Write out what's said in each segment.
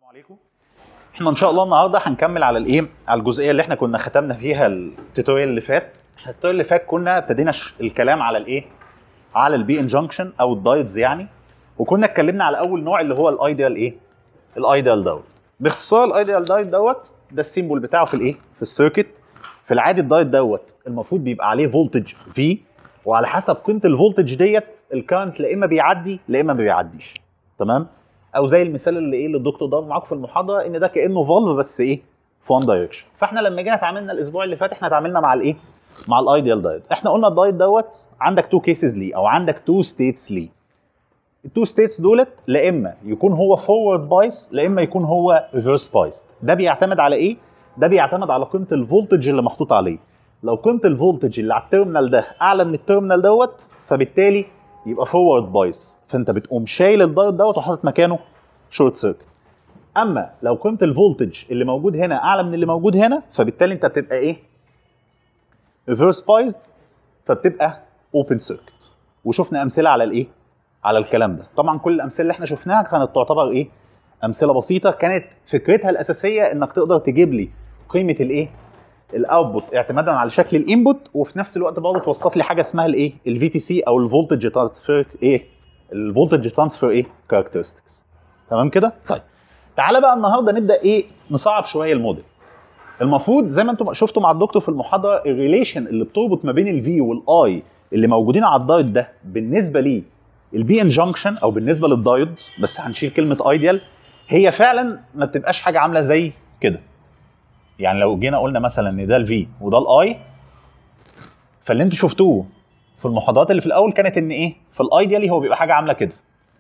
عليكم احنا ان شاء الله النهارده هنكمل على الايه على الجزئيه اللي احنا كنا ختمنا فيها التوتوريال اللي فات التوتوريال اللي فات كنا ابتدينا ش- الكلام على الايه على البي انجنكشن او الدايتس يعني وكنا اتكلمنا على اول نوع اللي هو الايديال ايه الايديال دايت باختصار الايديال دايت دوت ده السيمبل بتاعه في الايه في السيركت في العادي الدايت دوت المفروض بيبقى عليه فولتج في وعلى حسب قيمه الفولتج ديت الكارنت لا اما بيعدي لا اما ما بيعديش تمام او زي المثال اللي ايه اللي الدكتور ضرب معاكم في المحاضره ان ده كانه فالف بس ايه في وان دايركشن فاحنا لما جينا اتعاملنا الاسبوع اللي فات احنا اتعاملنا مع الايه مع الايديال دايت احنا قلنا الدايت دوت عندك تو كيسز ليه او عندك تو ستيتس ليه التو ستيتس دولت لا اما يكون هو فورورد بايس لا اما يكون هو ريفرس بايس ده بيعتمد على ايه ده بيعتمد على قيمه الفولتج اللي محطوط عليه لو قيمه الفولتج اللي على التيرمينال ده اعلى من التيرمينال دوت فبالتالي يبقى فورورد بايس فانت بتقوم شايل الدايت دوت وحاطط مكانه شورت سيركت اما لو قيمه الفولتج اللي موجود هنا اعلى من اللي موجود هنا فبالتالي انت بتبقى ايه ريفرس بايزد فبتبقى اوبن سيركت وشفنا امثله على الايه على الكلام ده طبعا كل الامثله اللي احنا شفناها كانت تعتبر ايه امثله بسيطه كانت فكرتها الاساسيه انك تقدر تجيب لي قيمه الايه الاوتبوت اعتمادا على شكل الانبوت وفي نفس الوقت برضه توصف لي حاجه اسمها الايه الفي تي سي او الفولتج ترانسفير ايه الفولتج ترانسفير ايه كاركترستكس تمام كده طيب تعالى بقى النهارده نبدا ايه نصعب شويه الموديل المفروض زي ما انتم شفتوا مع الدكتور في المحاضره الريليشن اللي بتربط ما بين الفي والاي اللي موجودين على الدايت ده بالنسبه لي البي ان جانكشن او بالنسبه للدايود بس هنشيل كلمه ايديال هي فعلا ما بتبقاش حاجه عامله زي كده يعني لو جينا قلنا مثلا ان ده الفي وده الاي فاللي انتوا شفتوه في المحاضرات اللي في الاول كانت ان ايه في الايديالي هو بيبقى حاجه عامله كده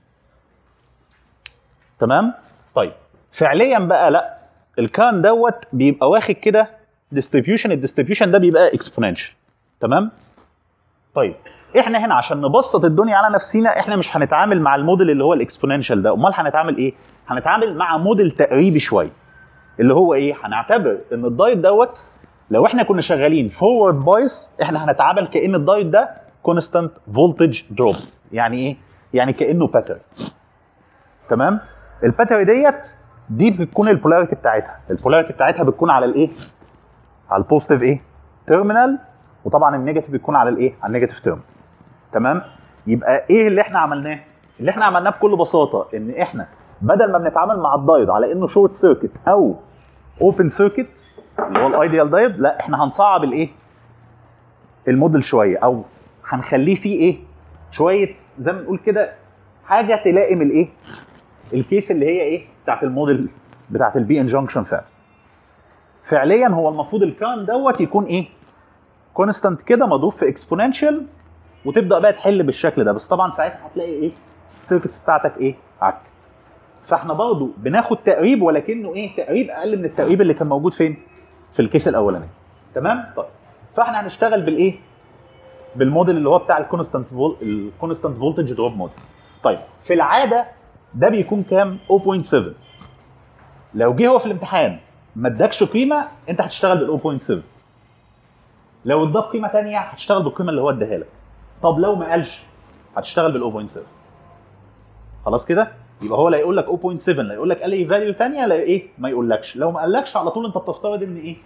تمام طيب فعليا بقى لا الكان دوت بيبقى واخد كده ديستريبيوشن الديستريبيوشن ده بيبقى اكسبوننشال تمام طيب احنا هنا عشان نبسط الدنيا على نفسينا احنا مش هنتعامل مع الموديل اللي هو الاكسبوننشال ده امال هنتعامل ايه هنتعامل مع موديل تقريبي شويه اللي هو ايه هنعتبر ان الدايت دوت لو احنا كنا شغالين فورورد بايس احنا هنتعامل كان الدايت ده كونستانت فولتج دروب يعني ايه يعني كانه باترن تمام الباتري ديت دي بتكون البولاريتي بتاعتها البولاريتي بتاعتها بتكون على الايه على البوزيتيف ايه تيرمينال وطبعا النيجاتيف بيكون على الايه على النيجاتيف تيرمينال تمام يبقى ايه اللي احنا عملناه اللي احنا عملناه بكل بساطه ان احنا بدل ما بنتعامل مع الدايود على انه شورت سيركت او اوبن سيركت اللي هو الايديال دايود لا احنا هنصعب الايه الموديل شويه او هنخليه فيه ايه شويه زي ما نقول كده حاجه تلائم الايه الكيس اللي هي ايه بتاعت الموديل بتاعت البي انجنكشن فعلا فعليا هو المفروض الكان دوت يكون ايه كونستانت كده مضروب في اكسبوننشال وتبدا بقى تحل بالشكل ده بس طبعا ساعتها هتلاقي ايه السيركتس بتاعتك ايه عكت فاحنا برضو بناخد تقريب ولكنه ايه تقريب اقل من التقريب اللي كان موجود فين في الكيس الاولاني تمام طيب فاحنا هنشتغل بالايه بالموديل اللي هو بتاع الكونستانت فول الكونستانت فولتج دروب موديل طيب في العاده ده بيكون كام 0.7 لو جه هو في الامتحان ما ادكش قيمه انت هتشتغل بال 0.7 لو اداك قيمه ثانيه هتشتغل بالقيمه اللي هو اداها لك طب لو ما قالش هتشتغل بال 0.7 خلاص كده يبقى هو لا يقول لك 0.7 لا يقول لك اي فاليو ثانيه لا ايه ما يقولكش لو ما قالكش على طول انت بتفترض ان ايه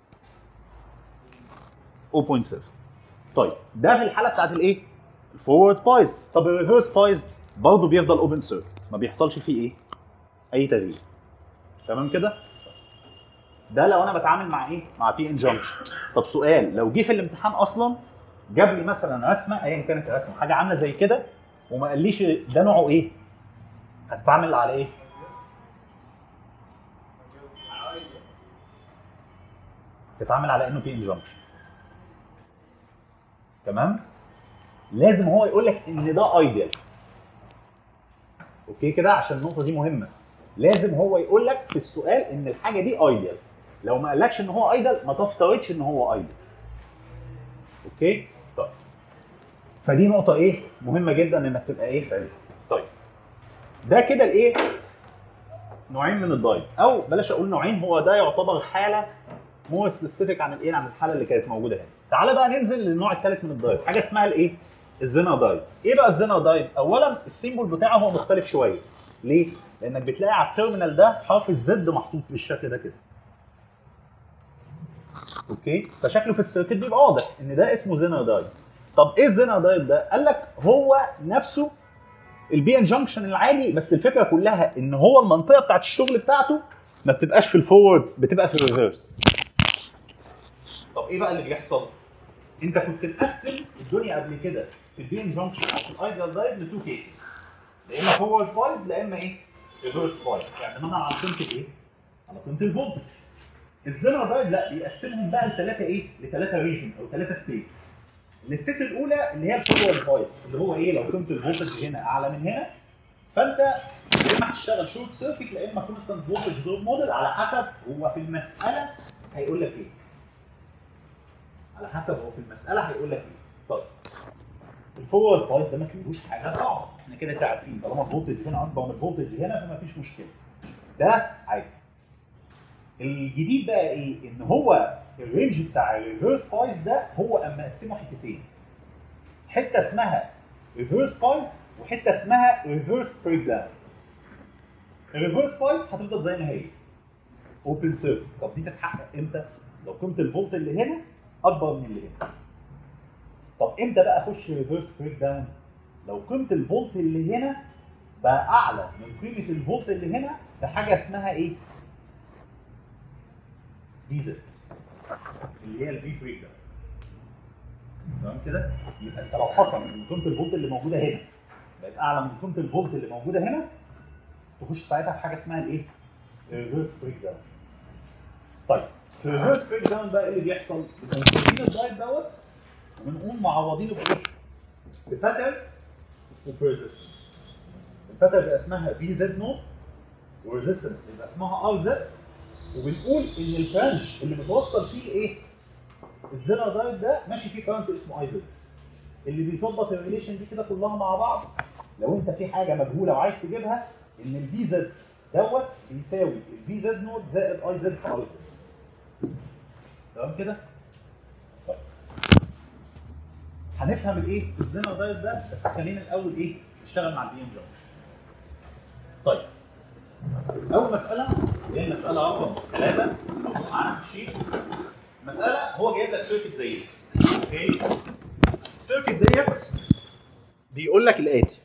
0.7 طيب ده في الحاله بتاعت الايه الفورورد بايز طب الريفرس بايز برضه بيفضل اوبن سيركت ما بيحصلش فيه ايه اي تغيير تمام كده ده لو انا بتعامل مع ايه مع بي انجنكشن طب سؤال لو جه في الامتحان اصلا جاب لي مثلا رسمه ايا كانت الرسمه حاجه عامله زي كده وما قاليش ده نوعه ايه هتتعامل على ايه تتعامل على انه بي انجنكشن تمام لازم هو يقول لك ان ده ايديال اوكي كده عشان النقطه دي مهمه لازم هو يقول لك في السؤال ان الحاجه دي ايديال لو ما قالكش ان هو ايديال ما تفترضش ان هو ايديال اوكي طيب فدي نقطه ايه مهمه جدا انك تبقى ايه فاهم طيب ده كده الايه نوعين من الدايت او بلاش اقول نوعين هو ده يعتبر حاله مور سبيسيفيك عن الايه عن الحاله اللي كانت موجوده هنا تعالى بقى ننزل للنوع الثالث من الدايت حاجه اسمها الايه الزينر دايت ايه بقى الزينر دايت اولا السيمبل بتاعه هو مختلف شويه ليه؟ لانك بتلاقي على التيرمينال ده حرف الزد محطوط بالشكل ده كده اوكي فشكله في السيركت بيبقى واضح ان ده اسمه زينر دايد طب ايه الزينر دايد ده؟ قال لك هو نفسه البي ان جنكشن العادي بس الفكره كلها ان هو المنطقه بتاعت الشغل بتاعته ما بتبقاش في الفورورد بتبقى في الريفرس طب ايه بقى اللي بيحصل؟ انت كنت مقسم الدنيا قبل كده في البي ان جنكشن او في الايديال دايد لتو كيسز يا اما فورورد بايز يا اما ايه؟ ريفرس بايز اعتمادا على قيمه الايه؟ على قيمه الفولتج الزينر دايد لا بيقسمهم بقى لثلاثه ايه؟ لثلاثه ريجن او ثلاثه ستيتس الستيت الاولى اللي هي الفورورد بايز اللي هو ايه لو قيمه الفولتج هنا اعلى من هنا فانت يا اما هتشتغل شورت سيركت يا اما كونستانت فولتج دروب موديل على حسب هو في المساله هيقول لك ايه على حسب هو في المساله هيقول لك ايه طيب الفورورد بايز ده ما فيهوش حاجه صعبه احنا كده كده عارفين طالما الفولتج هنا اكبر من الفولتج هنا فما فيش مشكله ده عادي الجديد بقى ايه ان هو الرينج بتاع الريفرس بايز ده هو اما قسمه حتتين حته اسمها ريفرس بايز وحته اسمها ريفرس بريك داون الريفرس بايز هتفضل زي ما هي اوبن سيركت طب دي تتحقق امتى؟ لو قيمه الفولت اللي هنا اكبر من اللي هنا طب امتى بقى اخش ريفرس بريك داون؟ لو قيمه الفولت اللي هنا بقى اعلى من قيمه الفولت اللي هنا بحاجه اسمها ايه؟ في زد اللي هي الفي بريك داون تمام كده؟ يبقى انت لو حصل ان قيمه الفولت اللي موجوده هنا بقت اعلى من قيمه الفولت اللي موجوده هنا تخش ساعتها في حاجه اسمها الايه؟ الريفرس بريك داون. طيب في الريفرس بريك داون بقى ايه اللي بيحصل؟ بنقوم شايلين الدايت دوت ونقوم معوضينه بايه؟ بباترن وبريزستنس. الباترن بيبقى اسمها في زد نوت والريزستنس بيبقى اسمها ار زد وبنقول ان البرانش اللي متوصل فيه ايه؟ الزينر دايت ده ماشي فيه كارنت اسمه اي زد. اللي بيظبط الريليشن دي كده كلها مع بعض لو انت في حاجه مجهوله وعايز تجيبها ان الفي زد دوت بيساوي الفي زد نوت زائد اي زد في اي زد تمام كده؟ طيب هنفهم الايه الزينر دايت ده بس خلينا الاول ايه نشتغل مع البي ام جنكشن طيب اول مساله هي المساله رقم ثلاثه موجود معانا في الشيت مساله هو جايب لك سيركت زي دي اوكي السيركت ديت بيقول لك الاتي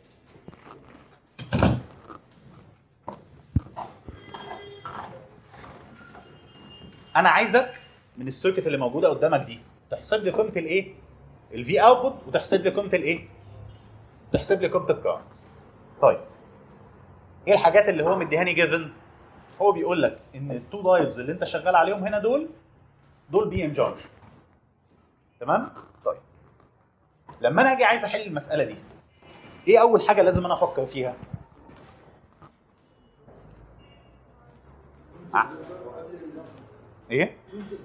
انا عايزك من السيركت اللي موجوده قدامك دي تحسب لي قيمه الايه الفي اوتبوت وتحسب لي قيمه الايه تحسب لي قيمه الكارنت طيب ايه الحاجات اللي هو مديهاني جيفن هو بيقول لك ان التو دايدز اللي انت شغال عليهم هنا دول دول بي ان جانكشن تمام طيب لما انا اجي عايز احل المساله دي ايه اول حاجه لازم انا افكر فيها آه. ايه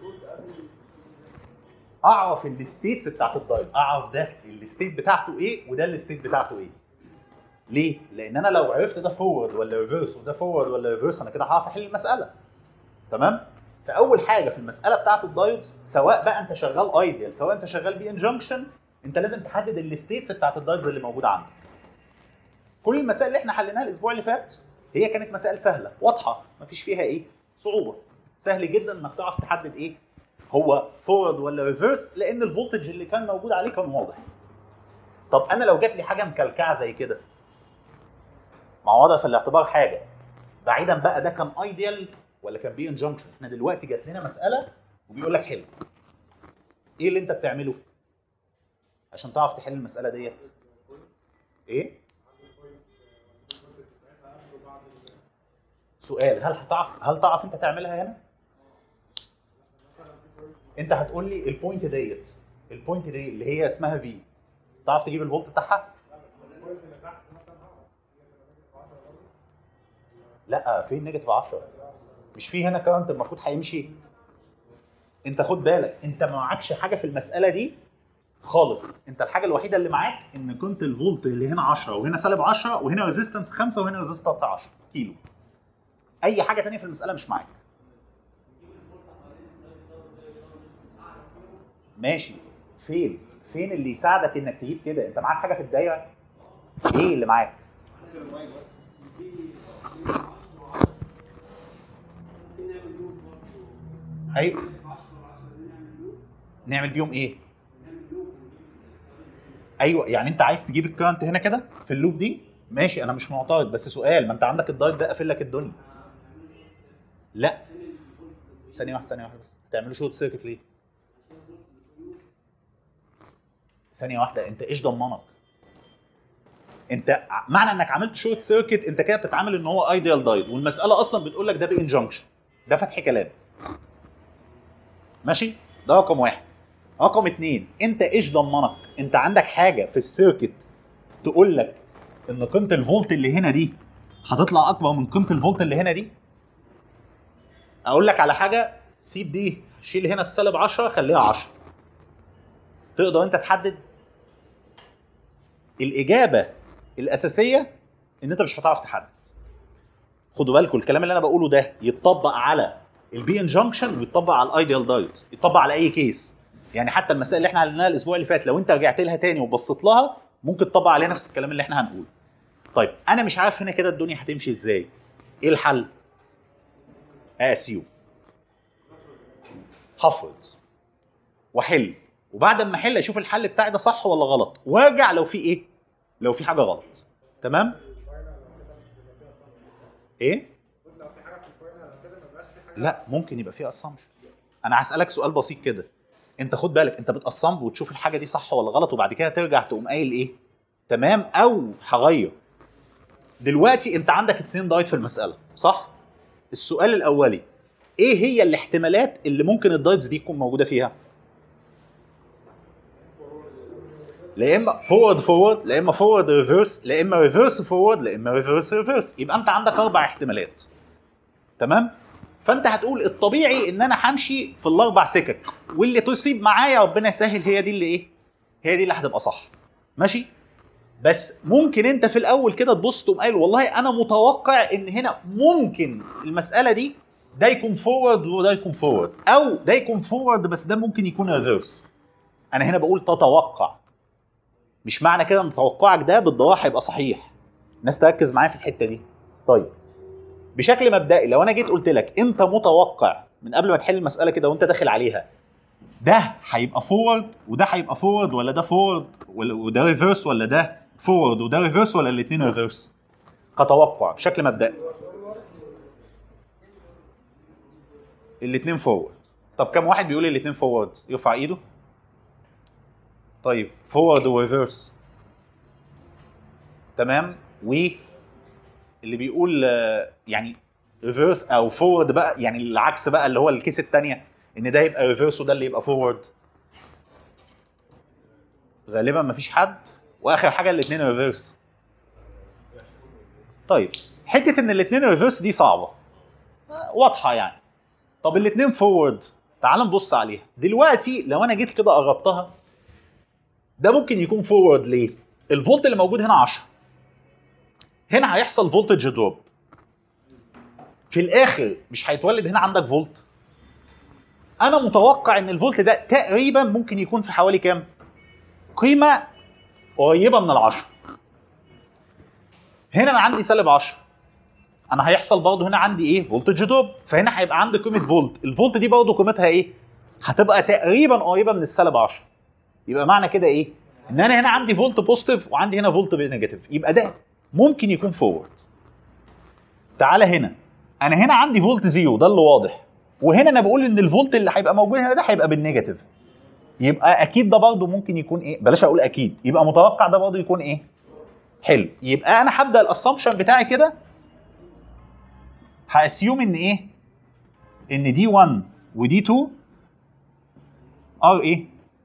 اعرف الستيتس بتاعت الدايت اعرف ده الستيت بتاعته ايه وده الستيت بتاعته ايه ليه لان انا لو عرفت ده فورورد ولا ريفرس وده فورورد ولا ريفرس انا كده هعرف احل المساله تمام فاول حاجه في المساله بتاعت الدايودز سواء بقى انت شغال ايديال سواء انت شغال بي ان جنكشن انت لازم تحدد الستيتس بتاعت الدايودز اللي موجوده عندك كل المسائل اللي احنا حليناها الاسبوع اللي فات هي كانت مسائل سهله واضحه مفيش فيها ايه صعوبه سهل جدا انك تعرف تحدد ايه هو فورورد ولا ريفرس لان الفولتج اللي كان موجود عليه كان واضح طب انا لو جات لي حاجه مكلكعه زي كده مع وضع في الاعتبار حاجه بعيدا بقى ده كان ايديال ولا كان بي ان جنكشن احنا دلوقتي جات لنا مساله وبيقول لك حل ايه اللي انت بتعمله عشان تعرف تحل المساله ديت ايه سؤال هل هتعرف هل تعرف انت تعملها هنا انت هتقول لي البوينت ديت البوينت دي اللي هي اسمها في تعرف تجيب الفولت بتاعها لا فين نيجاتيف 10 مش في هنا كارنت المفروض هيمشي انت خد بالك انت ما معكش حاجه في المساله دي خالص انت الحاجه الوحيده اللي معاك ان كنت الفولت اللي هنا 10 وهنا سالب 10 وهنا ريزيستنس 5 وهنا ريزيستنس 10 كيلو اي حاجه تانية في المساله مش معاك ماشي فين فين اللي يساعدك انك تجيب كده انت معاك حاجه في الدايره ايه اللي معاك ايوه نعمل بيهم ايه ايوه يعني انت عايز تجيب الكرنت هنا كده في اللوب دي ماشي انا مش معترض بس سؤال ما انت عندك الدايت ده قافل لك الدنيا لا ثانيه واحده ثانيه واحده بس هتعملوا شورت سيركت ليه ثانيه واحده انت ايش ضمنك انت ع- معنى انك عملت شورت سيركت انت كده بتتعامل ان هو ايديال دايت والمساله اصلا بتقول لك ده بانجنكشن ده فتح كلام ماشي ده رقم واحد رقم اتنين انت ايش ضمنك انت عندك حاجه في السيركت تقول لك ان قيمه الفولت اللي هنا دي هتطلع اكبر من قيمه الفولت اللي هنا دي اقول لك على حاجه سيب دي شيل هنا السالب 10 خليها 10 تقدر انت تحدد الاجابه الاساسيه ان انت مش هتعرف تحدد خدوا بالكم الكلام اللي انا بقوله ده يتطبق على البي ان جانكشن ويتطبق على الايديال دايت يتطبق على اي كيس يعني حتى المسائل اللي احنا حليناها الاسبوع اللي فات لو انت رجعت لها تاني وبصيت لها ممكن تطبق عليها نفس الكلام اللي احنا هنقوله طيب انا مش عارف هنا كده الدنيا هتمشي ازاي ايه الحل اسيو هفرض واحل وبعد ما احل اشوف الحل بتاعي ده صح ولا غلط وارجع لو في ايه لو في حاجه غلط تمام ايه لا ممكن يبقى فيها اسامبشن انا هسالك سؤال بسيط كده انت خد بالك انت بتقسم وتشوف الحاجه دي صح ولا غلط وبعد كده ترجع تقوم قايل ايه تمام او هغير دلوقتي انت عندك اتنين دايت في المساله صح السؤال الاولي ايه هي الاحتمالات اللي ممكن الدايتس دي تكون موجوده فيها لا اما فورورد فورورد لا اما فورورد ريفرس لا اما ريفرس فورورد لا اما ريفرس ريفرس يبقى انت عندك اربع احتمالات تمام فانت هتقول الطبيعي ان انا همشي في الاربع سكك واللي تصيب معايا ربنا يسهل هي دي اللي ايه هي دي اللي هتبقى صح ماشي بس ممكن انت في الاول كده تبص تقوم قايل والله انا متوقع ان هنا ممكن المساله دي ده يكون فورورد وده يكون فورورد او ده يكون فورورد بس ده ممكن يكون ريفرس انا هنا بقول تتوقع مش معنى كده ان توقعك ده بالضراحه هيبقى صحيح الناس تركز معايا في الحته دي طيب بشكل مبدئي لو انا جيت قلت لك انت متوقع من قبل ما تحل المساله كده وانت داخل عليها ده هيبقى فورورد وده هيبقى فورورد ولا ده فورورد ولا- وده ريفرس ولا ده فورورد وده ريفرس ولا الاثنين ريفرس كتوقع بشكل مبدئي الاثنين فورورد طب كم واحد بيقول الاثنين فورورد يرفع ايده طيب فورورد وريفرس تمام و اللي بيقول آه، يعني ريفرس او فورورد بقى يعني العكس بقى اللي هو الكيس الثانيه ان ده يبقى ريفرس وده اللي يبقى فورورد غالبا مفيش حد واخر حاجه الاثنين ريفرس طيب حته ان الاثنين ريفرس دي صعبه آه، واضحه يعني طب الاثنين فورورد تعال نبص عليها دلوقتي لو انا جيت كده قربتها ده ممكن يكون فورورد ليه الفولت اللي موجود هنا 10 هنا هيحصل فولتج دروب في الاخر مش هيتولد هنا عندك فولت انا متوقع ان الفولت ده تقريبا ممكن يكون في حوالي كام قيمه قريبه من العشرة هنا انا عندي سالب 10 انا هيحصل برضه هنا عندي ايه فولتج دروب فهنا هيبقى عندي قيمه فولت الفولت دي برضه قيمتها ايه هتبقى تقريبا قريبه من السالب 10 يبقى معنى كده ايه ان انا هنا عندي فولت بوزيتيف وعندي هنا فولت نيجاتيف يبقى ده ممكن يكون فورورد تعالى هنا انا هنا عندي فولت زيرو ده اللي واضح وهنا انا بقول ان الفولت اللي هيبقى موجود هنا ده هيبقى بالنيجاتيف يبقى اكيد ده برضه ممكن يكون ايه بلاش اقول اكيد يبقى متوقع ده برضه يكون ايه حلو يبقى انا هبدا الاسامبشن بتاعي كده هاسيوم ان ايه ان دي 1 ودي 2 ار ايه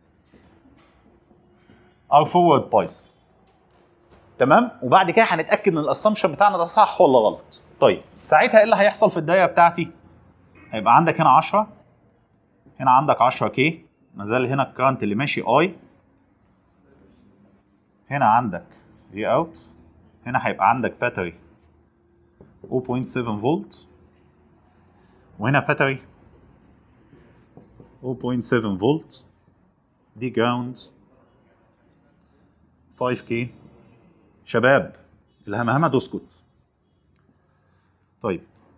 ار فورورد بايس تمام وبعد كده هنتاكد ان الاسامبشن بتاعنا ده صح ولا غلط طيب ساعتها ايه اللي هيحصل في الدايره بتاعتي هيبقى عندك هنا 10 هنا عندك 10 كي ما زال هنا الكرنت اللي ماشي اي هنا عندك في اوت هنا هيبقى عندك باتري 0.7 فولت وهنا باتري 0.7 فولت دي جراوند 5 كي شباب الهمهمه تسكت طيب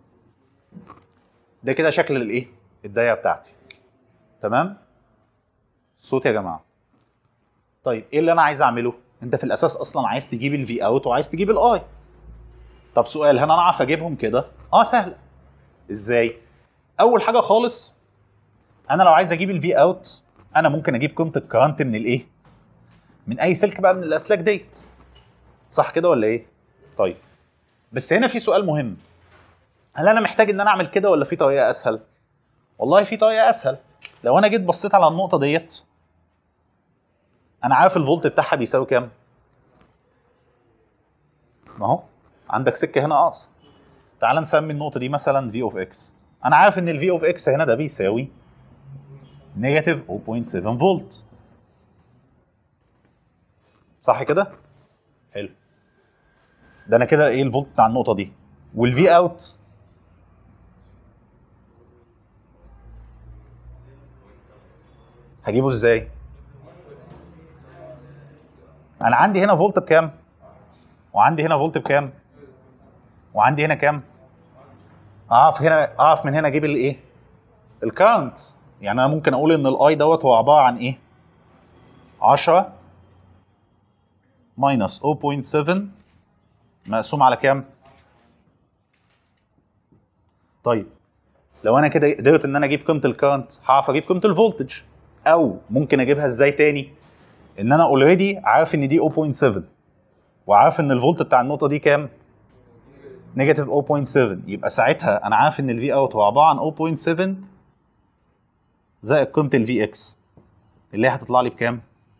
ده كده شكل الايه الدايره بتاعتي تمام الصوت يا جماعه طيب ايه اللي انا عايز اعمله انت في الاساس اصلا عايز تجيب الفي اوت وعايز تجيب الاي طب سؤال هل انا اعرف اجيبهم كده اه سهله ازاي اول حاجه خالص انا لو عايز اجيب الفي اوت انا ممكن اجيب قيمه الكرنت من الايه من اي سلك بقى من الاسلاك ديت صح كده ولا ايه طيب بس هنا في سؤال مهم هل انا محتاج ان انا اعمل كده ولا في طريقه اسهل والله في طريقه اسهل لو انا جيت بصيت على النقطه ديت انا عارف الفولت بتاعها بيساوي كام ما هو عندك سكه هنا اقصى تعال نسمي النقطه دي مثلا في اوف اكس انا عارف ان الفي اوف اكس هنا ده بيساوي نيجاتيف 0.7 فولت صح كده حلو ده انا كده ايه الفولت بتاع النقطه دي والفي اوت هجيبه ازاي انا عندي هنا فولت بكام وعندي هنا فولت بكام وعندي هنا كام اعرف هنا اعرف من هنا اجيب الايه الكاونت يعني انا ممكن اقول ان الاي دوت هو عباره عن ايه 10 ماينس 0.7 مقسوم على كام طيب لو انا كده قدرت ان انا اجيب قيمه الكرنت هعرف اجيب قيمه الفولتج او ممكن اجيبها ازاي تاني ان انا اوريدي عارف ان دي 0.7 وعارف ان الفولت بتاع النقطه دي كام نيجاتيف 0.7 يبقى ساعتها انا عارف ان الفي اوت هو عباره عن 0.7 زائد قيمه الفي اكس اللي هي هتطلع لي بكام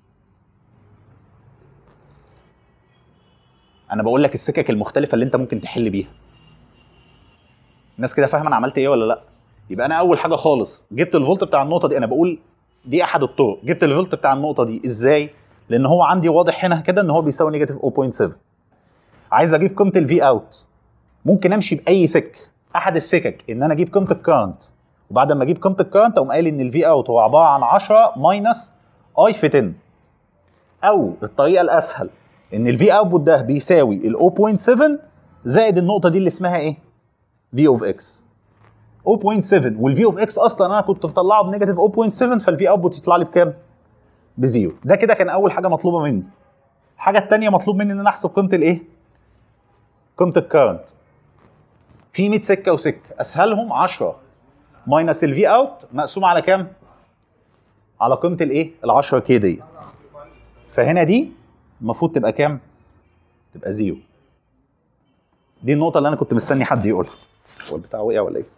انا بقول لك السكك المختلفه اللي انت ممكن تحل بيها الناس كده فاهمه انا عملت ايه ولا لا يبقى انا اول حاجه خالص جبت الفولت بتاع النقطه دي انا بقول دي احد الطرق جبت الفولت بتاع النقطه دي ازاي لان هو عندي واضح هنا كده ان هو بيساوي نيجاتيف 0.7 عايز اجيب قيمه الفي اوت ممكن امشي باي سك احد السكك ان انا اجيب قيمه الكارنت وبعد ما اجيب قيمه الكارنت اقوم قايل ان الفي اوت هو عباره عن 10 ماينس اي في 10 او الطريقه الاسهل ان الفي اوتبوت ده بيساوي ال 0.7 زائد النقطه دي اللي اسمها ايه في اوف اكس 0.7 والفي اوف اكس اصلا انا كنت مطلعه بنيجاتيف 0.7 فالفي اوتبوت يطلع لي بكام بزيرو ده كده كان اول حاجه مطلوبه مني الحاجه الثانيه مطلوب مني ان انا احسب قيمه الايه قيمه الكارنت في 100 سكه وسكه اسهلهم 10 ماينس الفي اوت مقسوم على كام على قيمه الايه ال 10 كي ديت فهنا دي المفروض تبقى كام تبقى زيرو دي النقطه اللي انا كنت مستني حد يقولها هو البتاع وقع ولا ايه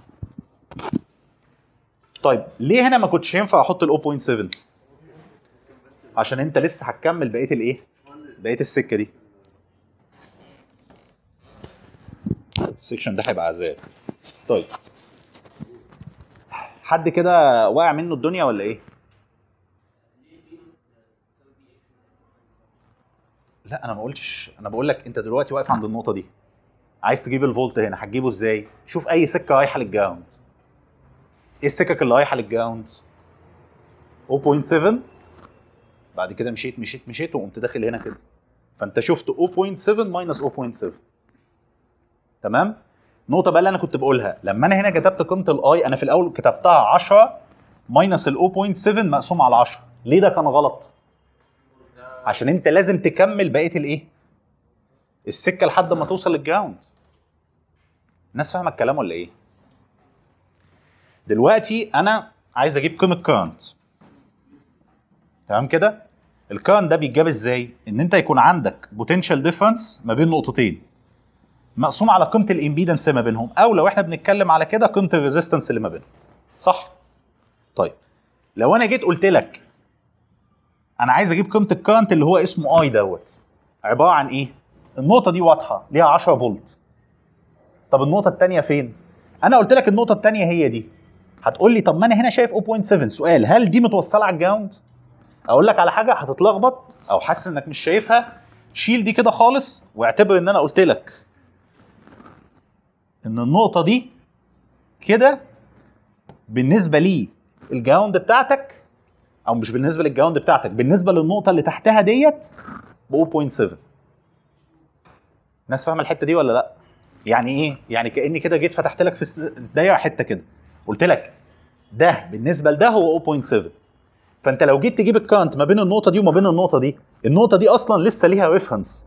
طيب ليه هنا ما كنتش ينفع احط ال 0.7 عشان انت لسه هتكمل بقيه الايه بقيه السكه دي السكشن ده هيبقى عذاب طيب حد كده واقع منه الدنيا ولا ايه لا انا ما قلتش انا بقول لك انت دلوقتي واقف عند النقطه دي عايز تجيب الفولت هنا هتجيبه ازاي شوف اي سكه رايحه للجراوند ايه السكك اللي رايحه للجراوند 0.7 بعد كده مشيت مشيت مشيت وقمت داخل هنا كده فانت شفت 0.7 ماينس 0.7 تمام النقطه بقى اللي انا كنت بقولها لما انا هنا كتبت قيمه الاي انا في الاول كتبتها 10 ماينس ال 0.7 مقسوم على 10 ليه ده كان غلط عشان انت لازم تكمل بقيه الايه السكه لحد ما توصل للجراوند الناس فاهمه الكلام ولا ايه دلوقتي انا عايز اجيب قيمه كارنت تمام كده الكارنت ده بيتجاب ازاي ان انت يكون عندك بوتنشال ديفرنس ما بين نقطتين مقسوم على قيمه الامبيدنس ما بينهم او لو احنا بنتكلم على كده قيمه الريزيستنس اللي ما بينهم صح طيب لو انا جيت قلت لك انا عايز اجيب قيمه الكارنت اللي هو اسمه اي دوت عباره عن ايه النقطه دي واضحه ليها 10 فولت طب النقطه الثانيه فين انا قلت لك النقطه الثانيه هي دي هتقول لي طب ما انا هنا شايف 0.7 سؤال هل دي متوصله على الجراوند اقول لك على حاجه هتتلخبط او حاسس انك مش شايفها شيل دي كده خالص واعتبر ان انا قلت لك ان النقطه دي كده بالنسبه لي الجراوند بتاعتك او مش بالنسبه للجراوند بتاعتك بالنسبه للنقطه اللي تحتها ديت ب 0.7 الناس فاهمه الحته دي ولا لا يعني ايه يعني كاني كده جيت فتحت لك في الس- الدايره حته كده قلت لك ده بالنسبه لده هو 0.7 فانت لو جيت تجيب الكارنت ما بين النقطه دي وما بين النقطه دي النقطه دي اصلا لسه ليها ريفرنس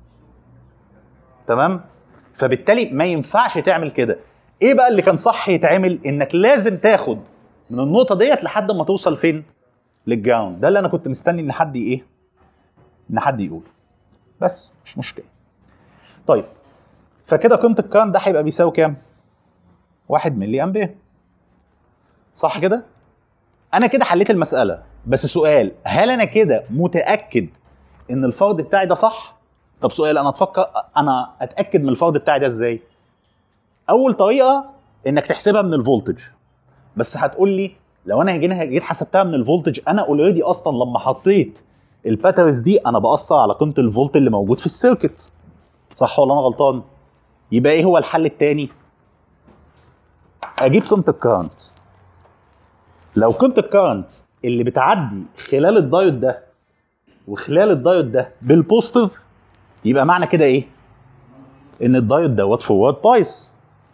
تمام فبالتالي ما ينفعش تعمل كده ايه بقى اللي كان صح يتعمل انك لازم تاخد من النقطه ديت لحد ما توصل فين للجراوند ده اللي انا كنت مستني ان حد ايه ان حد يقول بس مش مشكله طيب فكده قيمه الكارنت ده هيبقى بيساوي كام 1 ملي امبير صح كده انا كده حليت المساله بس سؤال هل انا كده متاكد ان الفرض بتاعي ده صح طب سؤال انا اتفكر انا اتاكد من الفرض بتاعي ده ازاي اول طريقه انك تحسبها من الفولتج بس هتقول لي لو انا جينا جيت حسبتها من الفولتج انا اوريدي اصلا لما حطيت الباترز دي انا باثر على قيمه الفولت اللي موجود في السيركت صح ولا انا غلطان يبقى ايه هو الحل التاني اجيب قيمه الكرنت لو قيمه الكرنت اللي بتعدي خلال الدايود ده وخلال الدايود ده بالبوزيتيف يبقى معنى كده ايه ان الدايود دوت فورورد بايس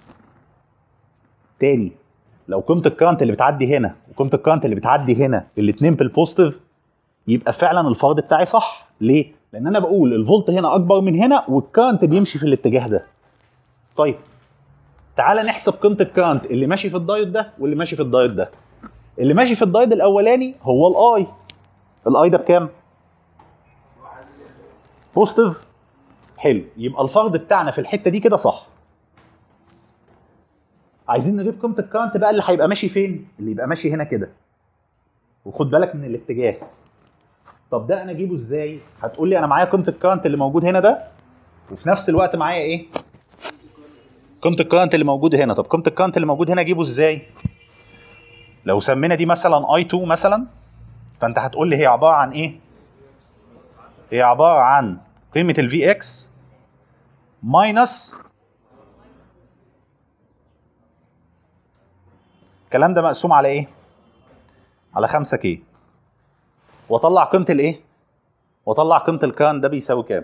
تاني لو قيمه الكرنت اللي بتعدي هنا وقيمه الكرنت اللي بتعدي هنا الاثنين بالبوزيتيف يبقى فعلا الفرض بتاعي صح ليه لان انا بقول الفولت هنا اكبر من هنا والكرنت بيمشي في الاتجاه ده طيب تعال نحسب قيمه الكرنت اللي ماشي في الدايود ده واللي ماشي في الدايود ده اللي ماشي في الدايود الاولاني هو الاي الاي ده بكام بوزيتيف حلو يبقى الفرض بتاعنا في الحته دي كده صح عايزين نجيب قيمه الكرنت بقى اللي هيبقى ماشي فين اللي يبقى ماشي هنا كده وخد بالك من الاتجاه طب ده انا اجيبه ازاي هتقول لي انا معايا قيمه الكرنت اللي موجود هنا ده وفي نفس الوقت معايا ايه قيمه الكرنت اللي موجود هنا طب قيمه الكرنت اللي موجود هنا اجيبه ازاي لو سمينا دي مثلا اي 2 مثلا فانت هتقول لي هي عباره عن ايه هي عباره عن قيمه الفي اكس ماينس الكلام ده مقسوم على ايه على 5 كي واطلع قيمه الايه واطلع قيمه الكان ده بيساوي كام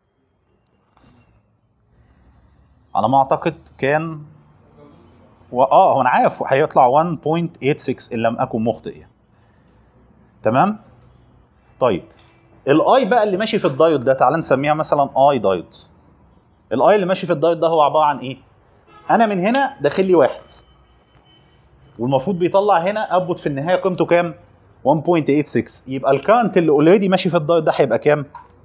على ما اعتقد كان و... اه هو انا عارف هيطلع 1.86 ان لم اكن مخطئ يعني. تمام طيب الاي بقى اللي ماشي في الدايود ده تعال نسميها مثلا اي دايود الاي اللي ماشي في الدايود ده هو عباره عن ايه انا من هنا داخل لي واحد والمفروض بيطلع هنا ابوت في النهايه قيمته كام 1.86 يبقى الكارنت اللي اوريدي ماشي في الدايود ده هيبقى كام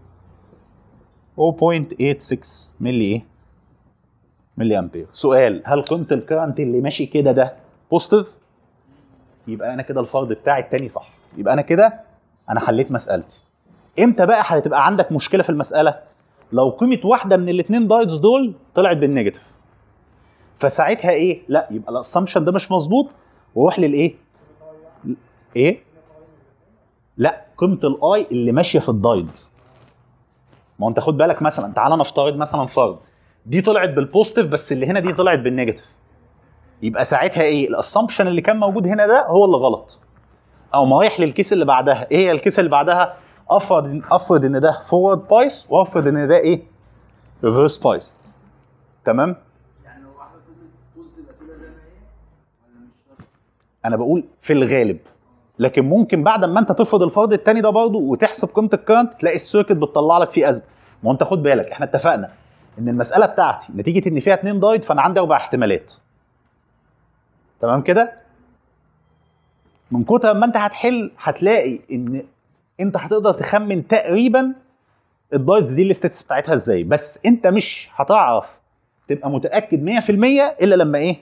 0.86 ملي ايه ملي امبير سؤال هل قيمه الكارنت اللي ماشي كده ده بوزيتيف يبقى انا كده الفرض بتاعي التاني صح يبقى انا كده انا حليت مسالتي امتى بقى هتبقى عندك مشكله في المساله لو قيمه واحده من الاثنين دايتس دول طلعت بالنيجاتيف فساعتها ايه لا يبقى الاسامبشن ده مش مظبوط وروح للايه ايه لا قيمه الاي اللي ماشيه في الدايد ما هو انت خد بالك مثلا تعالى نفترض مثلا فرض دي طلعت بالبوزيتيف بس اللي هنا دي طلعت بالنيجاتيف يبقى ساعتها ايه الاسامبشن اللي كان موجود هنا ده هو اللي غلط او ما رايح للكيس اللي بعدها ايه هي الكيس اللي بعدها افرض افرض ان ده فورورد بايس وافرض ان ده ايه ريفرس بايس تمام يعني لو واحده كلمه بوزيتيف اسيبها زي ما هي ولا مش شرط؟ انا بقول في الغالب لكن ممكن بعد ما انت تفرض الفرض التاني ده برضه وتحسب قيمه الكرنت تلاقي السيركت بتطلع لك فيه ازمه ما هو انت خد بالك احنا اتفقنا ان المساله بتاعتي نتيجه ان فيها اتنين دايد فانا عندي اربع احتمالات تمام كده من كتر ما انت هتحل هتلاقي ان انت هتقدر تخمن تقريبا الدايتس دي الستاتس بتاعتها ازاي بس انت مش هتعرف تبقى متاكد 100% الا لما ايه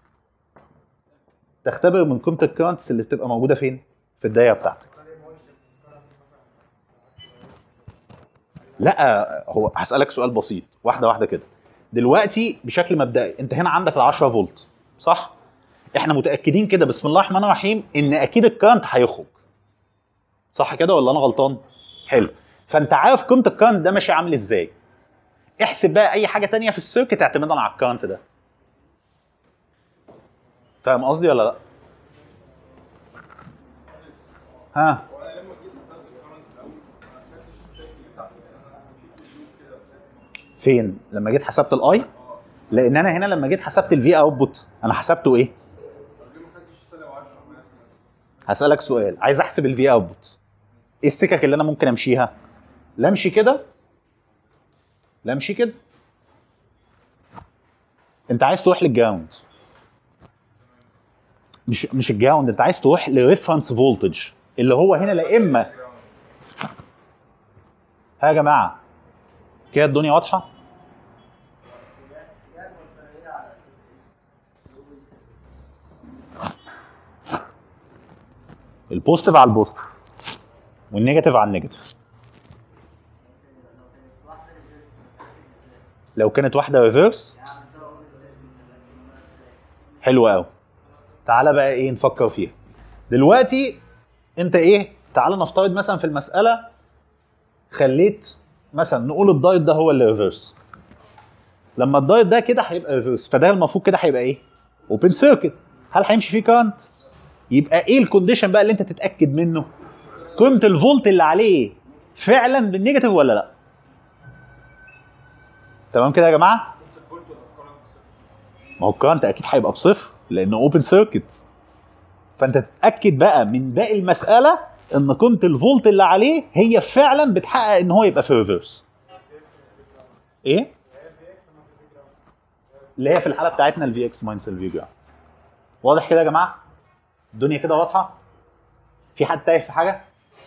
تختبر من قيمه الكرنتس اللي بتبقى موجوده فين في الدايره بتاعتك لا هو هسالك سؤال بسيط واحده واحده كده دلوقتي بشكل مبدئي انت هنا عندك ال 10 فولت صح احنا متاكدين كده بسم الله الرحمن الرحيم ان اكيد الكرنت هيخرج صح كده ولا انا غلطان حلو فانت عارف قيمه الكرنت ده ماشي عامل ازاي احسب بقى اي حاجه تانية في السيركت اعتمادا على الكرنت ده فاهم قصدي ولا لا ها فين لما جيت حسبت الاي لان انا هنا لما جيت حسبت الفي اوتبوت انا حسبته ايه ليه ما خدتش سنه و10 معاك هسالك سؤال عايز احسب الفي اوتبوت ايه السكك اللي انا ممكن امشيها لا امشي كده لا امشي كده انت عايز تروح للجراوند مش مش الجراوند انت عايز تروح لريفرنس فولتج اللي هو هنا لا اما ها يا جماعه كده الدنيا واضحه البوزيتيف على البوزيتيف والنيجاتيف على النيجاتيف لو كانت واحده ريفيرس حلو قوي تعالى بقى ايه نفكر فيها دلوقتي انت ايه تعالى نفترض مثلا في المساله خليت مثلا نقول الدايت ده هو اللي ريفيرس لما الدايت ده كده هيبقى ريفيرس فده المفروض كده هيبقى ايه اوبن سيركت هل هيمشي فيه كارنت يبقى ايه الكونديشن بقى اللي انت تتاكد منه قيمه الفولت اللي عليه فعلا بالنيجاتيف ولا لا تمام كده يا جماعه ما هو الكارنت اكيد هيبقى بصفر لانه اوبن سيركت فانت تتاكد بقى من باقي المساله ان قيمه الفولت اللي عليه هي فعلا بتحقق ان هو يبقى في ريفرس ايه اللي هي في الحاله بتاعتنا الفي اكس ماينس الفي جراوند واضح كده يا جماعه الدنيا كده واضحه في حد تايه في حاجه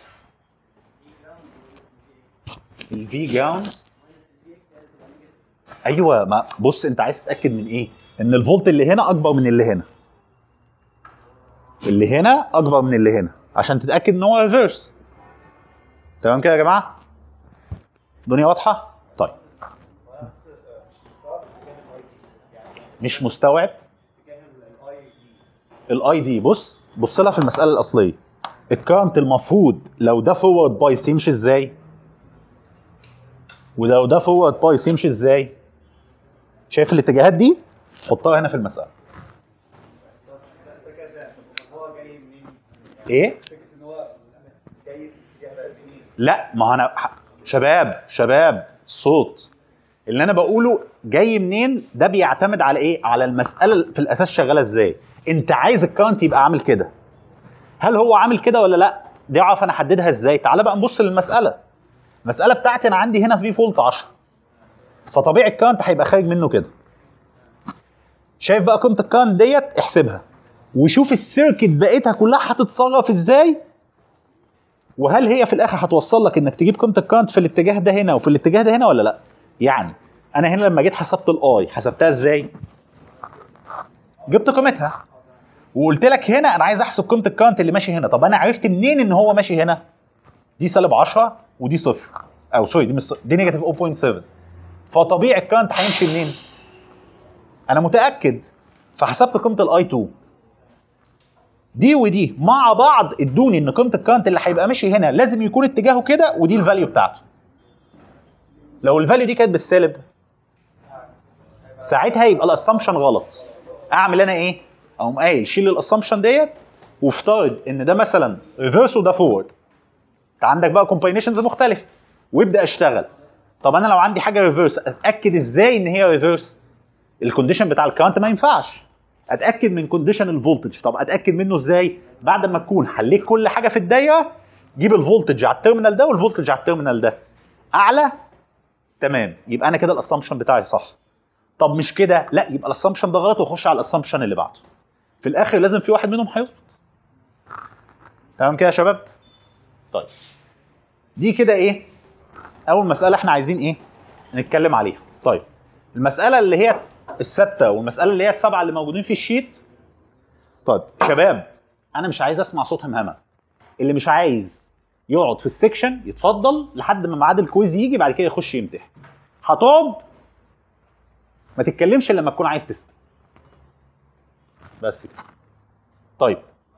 الفي جراوند ايوه ما بص انت عايز تتاكد من ايه ان الفولت اللي هنا اكبر من اللي هنا اللي هنا اكبر من اللي هنا عشان تتاكد ان هو ريفرس تمام كده يا جماعه الدنيا واضحه طيب بس مش مستوعب اتجاه الاي دي يعني مش مستوعب اتجاه الاي دي الاي دي بص بص لها في المساله الاصليه الكارنت المفروض لو ده فورورد بايس يمشي ازاي ولو ده فورورد بايس يمشي ازاي شايف الاتجاهات دي حطها هنا في المساله الفكره ده طب هو جاي منين؟ ايه فكره ان هو جاي في اتجاه ده منين؟ لا ما هو انا ح- شباب شباب صوت اللي انا بقوله جاي منين ده بيعتمد على ايه على المساله في الاساس شغاله ازاي انت عايز الكارنت يبقى عامل كده هل هو عامل كده ولا لا دي اعرف انا احددها ازاي تعالى بقى نبص للمساله المساله بتاعتي انا عندي هنا في فولت 10 فطبيعي الكارنت هيبقى خارج منه كده شايف بقى قيمه الكارنت ديت احسبها وشوف السيركت بقيتها كلها هتتصرف ازاي وهل هي في الاخر هتوصل لك انك تجيب قيمه الكارنت في الاتجاه ده هنا وفي الاتجاه ده هنا ولا لا يعني انا هنا لما جيت حسبت الاي حسبتها ازاي جبت قيمتها وقلت لك هنا انا عايز احسب قيمه الكارنت اللي ماشي هنا طب انا عرفت منين ان هو ماشي هنا دي سالب 10 ودي صفر او سوري دي مش صفر، دي نيجاتيف 0.7 فطبيعي الكارنت هيمشي منين انا متاكد فحسبت قيمه الاي 2 دي ودي مع بعض ادوني ان قيمه الكارنت اللي هيبقى ماشي هنا لازم يكون اتجاهه كده ودي الفاليو بتاعته لو الفاليو دي كانت بالسالب ساعتها يبقى الاسامبشن غلط اعمل انا ايه اقوم قايل شيل الاسامبشن ديت وافترض ان ده مثلا ريفرس وده فورورد انت عندك بقى كومباينيشنز مختلفه وابدا اشتغل طب انا لو عندي حاجه ريفرس اتاكد ازاي ان هي ريفرس الكونديشن بتاع الكارنت ما ينفعش اتاكد من كونديشن الفولتج طب اتاكد منه ازاي بعد ما تكون حليت كل حاجه في الدايره جيب الفولتج على التيرمينال ده والفولتج على التيرمينال ده اعلى تمام يبقى انا كده الاسامبشن بتاعي صح طب مش كده لا يبقى الاسامبشن ده غلط واخش على الاسامبشن اللي بعده في الاخر لازم في واحد منهم هيظبط تمام كده يا شباب طيب دي كده ايه اول مساله احنا عايزين ايه نتكلم عليها طيب المساله اللي هي السته والمساله اللي هي السبعه اللي موجودين في الشيت طيب شباب انا مش عايز اسمع صوت همهمه اللي مش عايز يقعد في السكشن يتفضل لحد ما ميعاد الكويز يجي بعد كده يخش يمتحن هتقعد ما تتكلمش الا لما تكون عايز تسال بس كده طيب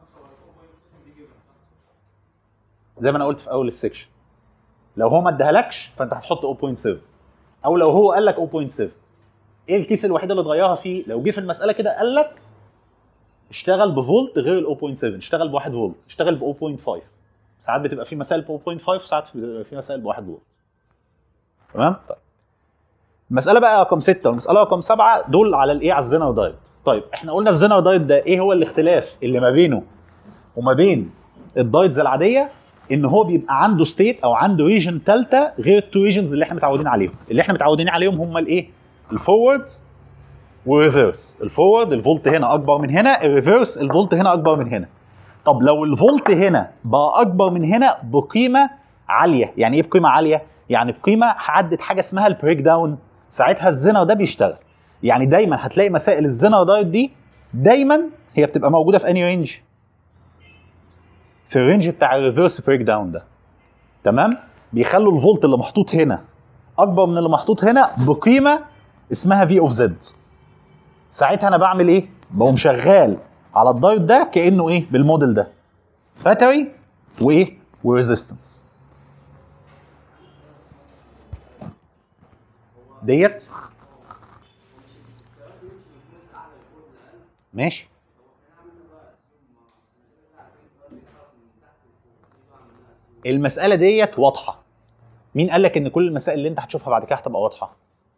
زي ما انا قلت في اول السكشن لو هو ما اداهالكش فانت هتحط 0.7 او لو هو قال لك 0.7 ايه الكيس الوحيده اللي تغيرها فيه لو جه في المساله كده قال لك اشتغل بفولت غير ال 0.7 اشتغل ب 1 فولت اشتغل ب 0.5 ساعات بتبقى في مسائل ب 0.5 وساعات بتبقى في مسائل ب 1 فولت تمام طيب المساله بقى رقم 6 والمساله رقم 7 دول على الايه على الزينر دايت طيب احنا قلنا الزينر دايت ده ايه هو الاختلاف اللي ما بينه وما بين الدايتس العاديه ان هو بيبقى عنده ستيت او عنده ريجن ثالثه غير التو ريجنز اللي احنا متعودين عليهم اللي احنا متعودين عليهم هم الايه الفورورد والريفرس الفورورد الفولت هنا اكبر من هنا الريفرس الفولت هنا اكبر من هنا طب لو الفولت هنا بقى اكبر من هنا بقيمه عاليه يعني ايه بقيمه عاليه يعني بقيمه عدت حاجه اسمها البريك داون ساعتها الزنر ده بيشتغل يعني دايما هتلاقي مسائل الزنر دايت دي دايما هي بتبقى موجوده في اني رينج في الرينج بتاع الريفرس بريك داون ده تمام بيخلوا الفولت اللي محطوط هنا اكبر من اللي محطوط هنا بقيمه اسمها في اوف زد ساعتها انا بعمل ايه بقوم شغال على الدايت ده كانه ايه بالموديل ده باتري وايه وريزيستنس ديت ماشي المسألة ديت واضحة مين قال لك ان كل المسائل اللي انت هتشوفها بعد كده هتبقى واضحة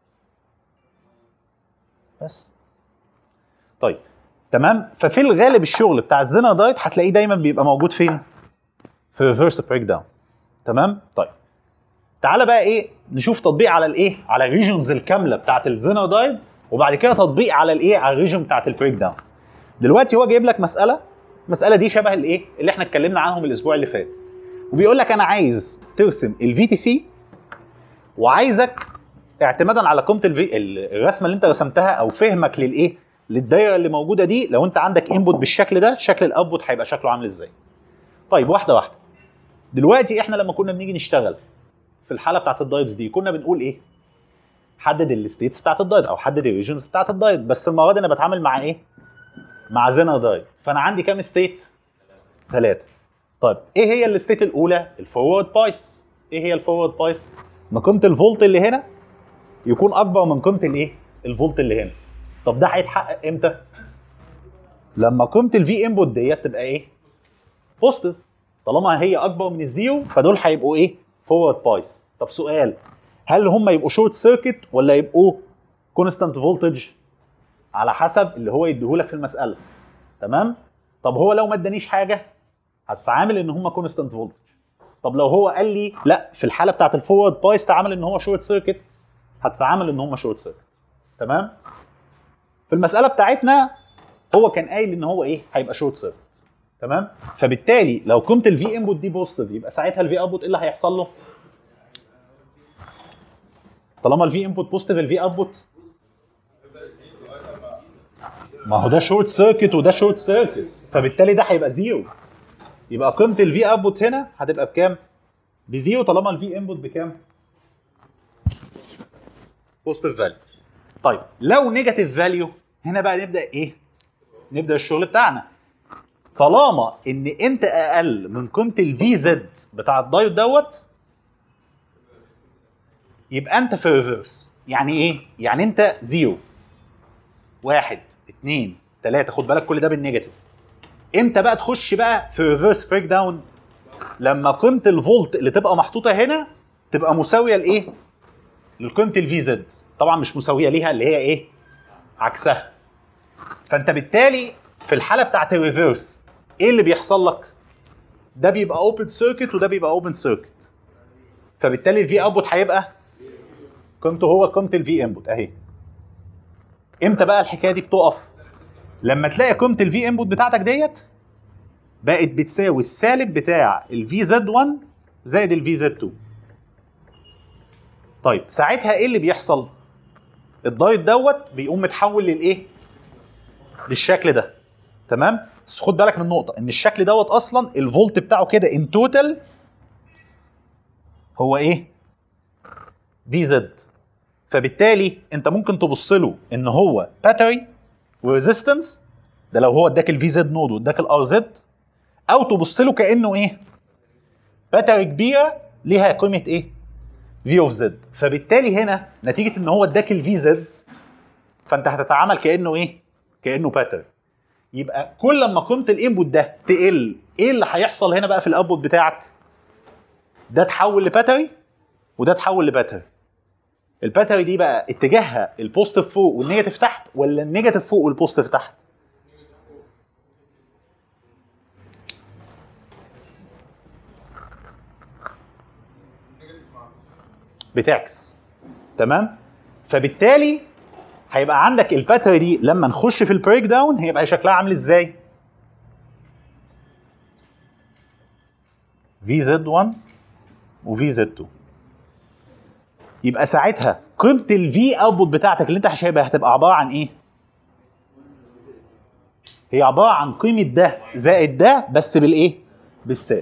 بس طيب تمام ففي الغالب الشغل بتاع الزنا دايت هتلاقيه دايما بيبقى موجود فين في ريفرس بريك داون تمام طيب تعالى بقى ايه نشوف تطبيق على الايه على الريجنز الكامله بتاعت الزنا دايت وبعد كده تطبيق على الايه على الريجن بتاعت البريك داون دلوقتي هو جايب لك مساله المساله دي شبه الايه اللي احنا اتكلمنا عنهم الاسبوع اللي فات وبيقول لك انا عايز ترسم الفي تي سي وعايزك اعتمادا على قيمه الفي الرسمه اللي انت رسمتها او فهمك للايه للدايره اللي موجوده دي لو انت عندك انبوت بالشكل ده شكل الاوتبوت هيبقى شكله عامل ازاي طيب واحده واحده دلوقتي احنا لما كنا بنيجي نشتغل في الحاله بتاعت الدايتس دي كنا بنقول ايه حدد الستيتس بتاعت الدايت او حدد الريجنز بتاعت الدايت بس المره دي انا بتعامل مع ايه مع زينر دايت فانا عندي كام ستيت ثلاثه طيب ايه هي الستيت الاولى الفورورد بايس ايه هي الفورورد بايس ان قيمه الفولت اللي هنا يكون اكبر من قيمه الايه الفولت اللي هنا طب ده هيتحقق امتى لما قيمه الفي انبوت ديت تبقى ايه بوزيتيف طالما هي اكبر من الزيرو فدول هيبقوا ايه فورورد بايس طب سؤال هل هم يبقوا شورت سيركت ولا يبقوا كونستانت فولتج على حسب اللي هو يديهولك في المساله تمام طب هو لو ما ادانيش حاجه هتتعامل ان هم كونستانت فولتج طب لو هو قال لي لا في الحاله بتاعت الفورورد بايس تعامل ان هو شورت سيركت هتتعامل ان هم شورت سيركت تمام في المساله بتاعتنا هو كان قايل ان هو ايه هيبقى شورت سيركت تمام فبالتالي لو قيمه الفي انبوت دي بوزيتيف يبقى ساعتها الفي اوتبوت ايه اللي هيحصل له طالما الفي انبوت بوزيتيف الفي اوتبوت ما هو ده شورت سيركت وده شورت سيركت فبالتالي ده هيبقى زيرو يبقى قيمه الفي اوتبوت هنا هتبقى بكام بزيرو طالما الفي انبوت بكام بوزيتيف فاليو طيب لو نيجاتيف فاليو هنا بقى نبدا ايه نبدا الشغل بتاعنا طالما ان انت اقل من قيمه الفي زد بتاع الدايود دوت يبقى انت في ريفرس يعني ايه يعني انت زيرو واحد اتنين تلاته خد بالك كل ده بالنيجاتيف امتى بقى تخش بقى في ريفرس بريك داون لما قيمه الفولت اللي تبقى محطوطه هنا تبقى مساويه لايه لقيمه الفي زد طبعا مش مساويه ليها اللي هي ايه عكسها فانت بالتالي في الحاله بتاعت الريفرس ايه اللي بيحصل لك ده بيبقى اوبن سيركت وده بيبقى اوبن سيركت فبالتالي الفي اوتبوت هيبقى قيمته هو قيمه الفي انبوت اهي امتى بقى الحكايه دي بتقف لما تلاقي قيمه الفي انبوت بتاعتك ديت بقت بتساوي السالب بتاع الفي زد 1 زائد الفي زد 2 طيب ساعتها ايه اللي بيحصل الدايت دوت بيقوم متحول للايه للشكل ده تمام بس خد بالك من نقطه ان الشكل دوت اصلا الفولت بتاعه كده ان توتال هو ايه في زد فبالتالي انت ممكن تبص له ان هو باتري وريزيستنس ده لو هو اداك الفي زد نود واداك الار زد او تبص له كانه ايه باتري كبيره ليها قيمه ايه في اوف زد فبالتالي هنا نتيجه ان هو اداك الفي زد فانت هتتعامل كانه ايه كانه باتري يبقى كل ما قيمه الانبوت ده تقل ايه اللي هيحصل هنا بقى في الاوتبوت بتاعك ده تحول لباتري وده تحول لباتري الباتري دي بقى اتجاهها البوزيتيف فوق والنيجاتيف تحت ولا النيجاتيف فوق والبوزيتيف تحت بتعكس تمام فبالتالي هيبقى عندك الباتري دي لما نخش في البريك داون هيبقى شكلها عامل ازاي في زد 1 وفي زد 2 يبقى ساعتها قيمه الفي اوتبوت بتاعتك اللي انت هتبقى هتبقى عباره عن ايه هي عباره عن قيمه ده زائد ده بس بالايه بالسالب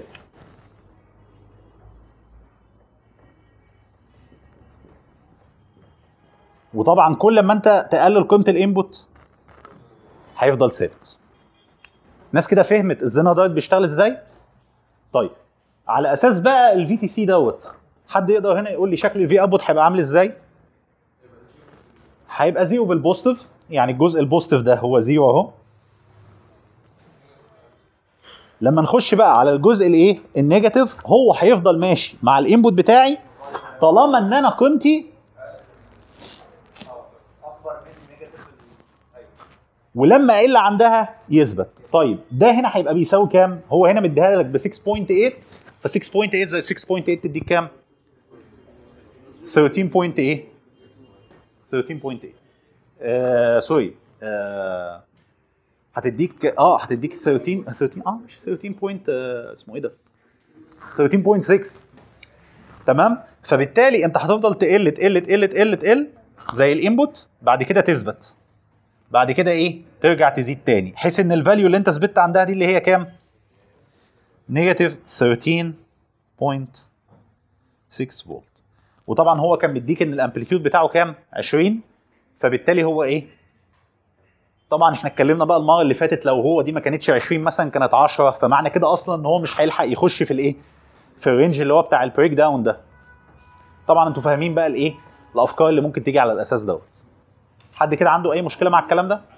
وطبعا كل ما انت تقلل قيمه الانبوت هيفضل ثابت ناس كده فهمت الزنا دايت بيشتغل ازاي طيب على اساس بقى الفي تي سي دوت حد يقدر هنا يقول لي شكل الفي اوتبوت هيبقى عامل ازاي هيبقى زيرو بالبوزيتيف يعني الجزء البوزيتيف ده هو زيرو اهو لما نخش بقى على الجزء الايه النيجاتيف هو هيفضل ماشي مع الانبوت بتاعي طالما ان انا قيمتي اكبر من نيجاتيف ايوه ولما اقل عندها يثبت طيب ده هنا هيبقى بيساوي كام هو هنا مديها لك ب 6.8 ف 6.8 زائد 6.8 تديك كام 13.8 13.8 آه سوري آه هتديك اه هتديك 13 13 اه مش 13 بوينت آه اسمه ايه ده 13.6 تمام فبالتالي انت هتفضل تقل تقل تقل تقل تقل زي الانبوت بعد كده تثبت بعد كده ايه ترجع تزيد تاني بحيث ان الفاليو اللي انت ثبت عندها دي اللي هي كام نيجاتيف 13.6 فولت وطبعا هو كان مديك ان الامبليتيود بتاعه كام 20 فبالتالي هو ايه طبعا احنا اتكلمنا بقى المره اللي فاتت لو هو دي ما كانتش 20 مثلا كانت 10 فمعنى كده اصلا ان هو مش هيلحق يخش في الايه في الرينج اللي هو بتاع البريك داون ده طبعا انتوا فاهمين بقى الايه الافكار اللي ممكن تيجي على الاساس دوت حد كده عنده اي مشكله مع الكلام ده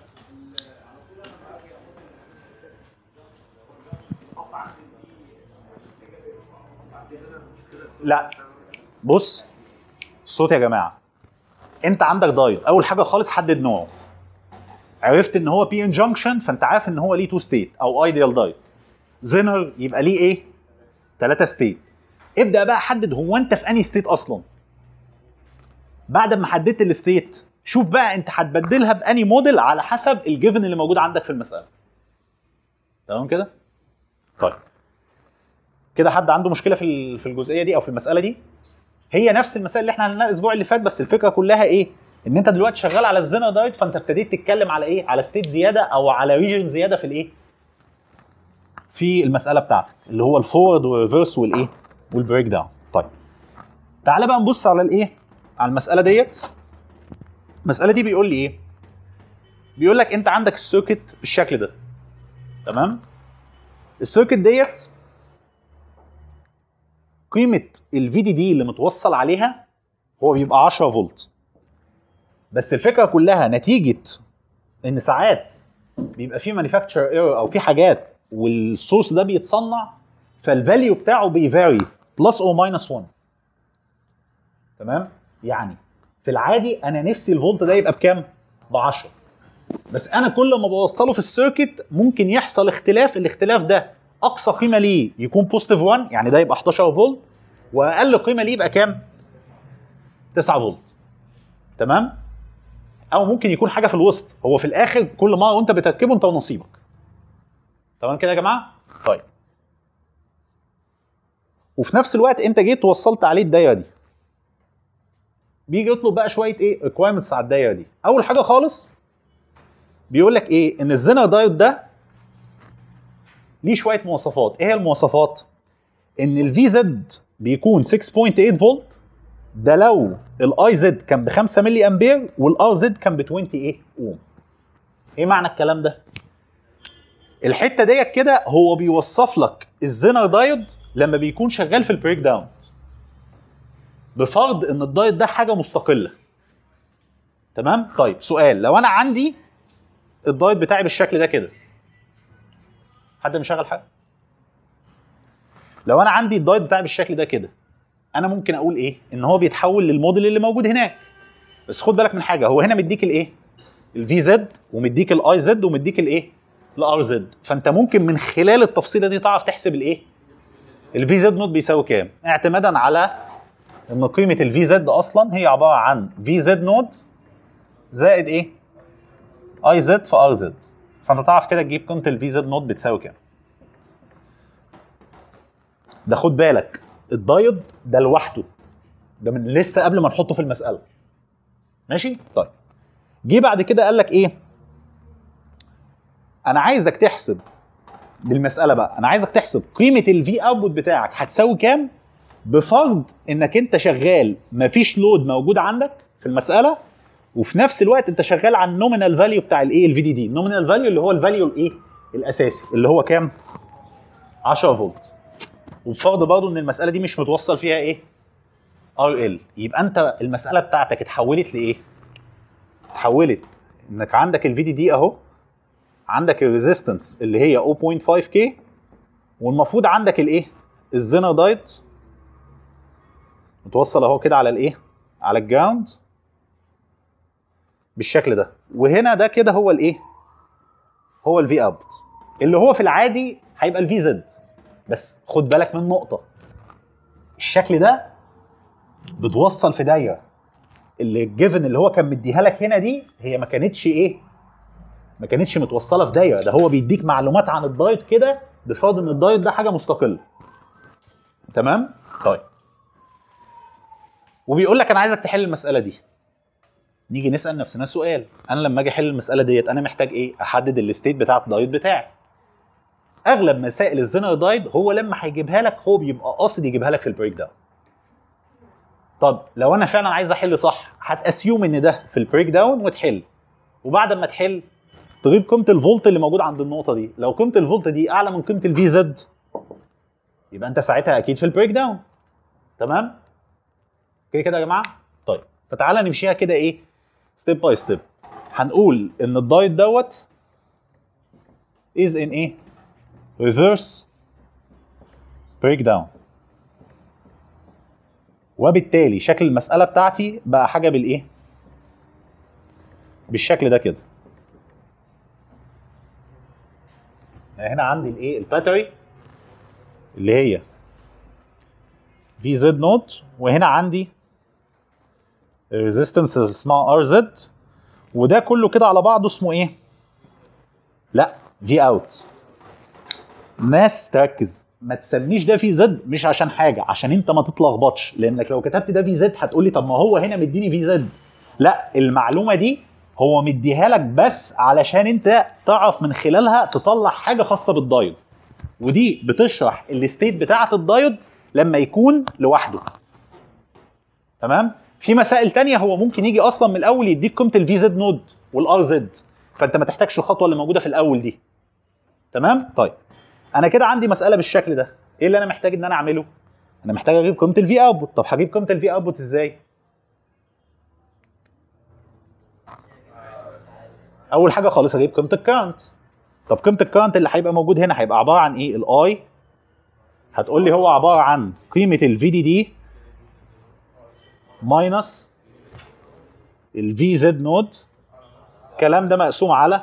لا بص الصوت يا جماعه انت عندك دايت اول حاجه خالص حدد نوعه عرفت ان هو بي ان جانكشن فانت عارف ان هو ليه تو ستيت او ايديال دايت زينر يبقى ليه ايه ثلاثه ستيت ابدا بقى حدد هو انت في انهي ستيت اصلا بعد ما حددت الستيت شوف بقى انت هتبدلها باني موديل على حسب الجيفن اللي موجود عندك في المساله تمام كده طيب كده حد عنده مشكله في ال- في الجزئيه دي او في المساله دي هي نفس المسائل اللي احنا عملناها الاسبوع اللي فات بس الفكره كلها ايه ان انت دلوقتي شغال على الزينر دايت فانت ابتديت تتكلم على ايه على ستيت زياده او على ريجن زياده في الايه في المساله بتاعتك اللي هو الفورورد والريفرس والايه والبريك داون طيب تعالى بقى نبص على الايه على المساله ديت المساله دي بيقول لي ايه بيقول لك انت عندك السيركت بالشكل ده تمام السيركت ديت قيمه الفي دي دي اللي متوصل عليها هو بيبقى 10 فولت بس الفكره كلها نتيجه ان ساعات بيبقى في مانيفاكتشر ايرور او في حاجات والسورس ده بيتصنع فالفاليو بتاعه بيفاري بلس او ماينس 1 تمام يعني في العادي انا نفسي الفولت ده يبقى بكام ب 10 بس انا كل ما بوصله في السيركت ممكن يحصل اختلاف الاختلاف ده اقصى قيمه ليه يكون بوزيتيف 1 يعني ده يبقى 11 فولت واقل قيمه ليه يبقى كام 9 فولت تمام او ممكن يكون حاجه في الوسط هو في الاخر كل مره وانت بتركبه انت ونصيبك تمام كده يا جماعه طيب وفي نفس الوقت انت جيت وصلت عليه الدايره دي بيجي يطلب بقى شويه ايه ريكوايرمنتس على الدايره دي اول حاجه خالص بيقول لك ايه ان الزينر دايود ده ليه شويه مواصفات ايه هي المواصفات ان الفي زد بيكون 6.8 فولت ده لو الاي زد كان ب 5 ملي امبير والار زد كان ب 20 ايه اوم ايه معنى الكلام ده الحته ديت كده هو بيوصف لك الزينر دايود لما بيكون شغال في البريك داون بفرض ان الدايود ده حاجه مستقله تمام طيب سؤال لو انا عندي الدايود بتاعي بالشكل ده كده حد مشغل حاجه لو انا عندي الدايود بتاعي بالشكل ده كده انا ممكن اقول ايه ان هو بيتحول للموديل اللي موجود هناك بس خد بالك من حاجه هو هنا مديك الايه الفي زد ومديك الاي زد ومديك الايه الار زد فانت ممكن من خلال التفصيله دي تعرف تحسب الايه الفي زد نوت بيساوي كام اعتمادا على ان قيمه الفي زد اصلا هي عباره عن في زد نوت زائد ايه اي زد في ار زد فانت تعرف كده تجيب قيمه الفي زد نوت بتساوي كام ده خد بالك الدايود ده لوحده ده من لسه قبل ما نحطه في المساله ماشي طيب جه بعد كده قال لك ايه انا عايزك تحسب بالمساله بقى انا عايزك تحسب قيمه الفي اوتبوت بتاعك هتساوي كام بفرض انك انت شغال مفيش لود موجود عندك في المساله وفي نفس الوقت انت شغال على النومينال فاليو بتاع الايه الفي دي دي النومينال فاليو اللي هو الفاليو الايه الاساسي اللي هو كام 10 فولت وبفرض برضه ان المساله دي مش متوصل فيها ايه ار ال يبقى انت المساله بتاعتك اتحولت لايه اتحولت انك عندك الفي دي دي اهو عندك الريزيستنس اللي هي 0.5 كي والمفروض عندك الايه الزينر دايت متوصل اهو كده على الايه على الجراوند بالشكل ده وهنا ده كده هو الايه هو الفي اوت اللي هو في العادي هيبقى الفي زد بس خد بالك من نقطه الشكل ده بتوصل في دايره اللي الجيفن اللي هو كان مديها لك هنا دي هي ما كانتش ايه ما كانتش متوصله في دايره ده هو بيديك معلومات عن الدايت كده بفرض ان الدايت ده حاجه مستقله تمام طيب وبيقول لك انا عايزك تحل المساله دي نيجي نسال نفسنا سؤال انا لما اجي احل المساله ديت انا محتاج ايه احدد الستيت بتاع الدايت بتاعي اغلب مسائل الزينر دايت هو لما هيجيبها لك هو بيبقى قاصد يجيبها لك في البريك داون طب لو انا فعلا عايز احل صح هتاسيوم ان ده في البريك داون وتحل وبعد ما تحل تجيب قيمه الفولت اللي موجود عند النقطه دي لو قيمه الفولت دي اعلى من قيمه الفي زد يبقى انت ساعتها اكيد في البريك داون تمام اوكي كده يا جماعه طيب فتعالى نمشيها كده ايه ستيب باي ستيب هنقول ان الدايت دوت is in ايه reverse break down وبالتالي شكل المسألة بتاعتي بقى حاجة بالإيه؟ بالشكل ده كده. يعني هنا عندي الإيه؟ الباتري اللي هي في زد نوت وهنا عندي الريزيستنس اسمها ار زد وده كله كده على بعضه اسمه ايه؟ لا في اوت. ناس تركز ما تسميش ده في زد مش عشان حاجه عشان انت ما تتلخبطش لانك لو كتبت ده في زد هتقول لي طب ما هو هنا مديني في زد لا المعلومه دي هو مديها لك بس علشان انت تعرف من خلالها تطلع حاجه خاصه بالدايود ودي بتشرح الستيت بتاعه الدايود لما يكون لوحده تمام في مسائل تانية هو ممكن يجي اصلا من الاول يديك قيمه الفي زد نود والار زد فانت ما تحتاجش الخطوه اللي موجوده في الاول دي تمام طيب انا كده عندي مساله بالشكل ده ايه اللي انا محتاج ان انا اعمله انا محتاج اجيب قيمه الفي اوتبوت طب هجيب قيمه الفي اوتبوت ازاي اول حاجه خالص هجيب قيمه الكارنت طب قيمه الكارنت اللي هيبقى موجود هنا هيبقى عباره عن ايه الاي هتقول لي هو عباره عن قيمه الفي دي دي ماينس الفي زد نود الكلام ده مقسوم على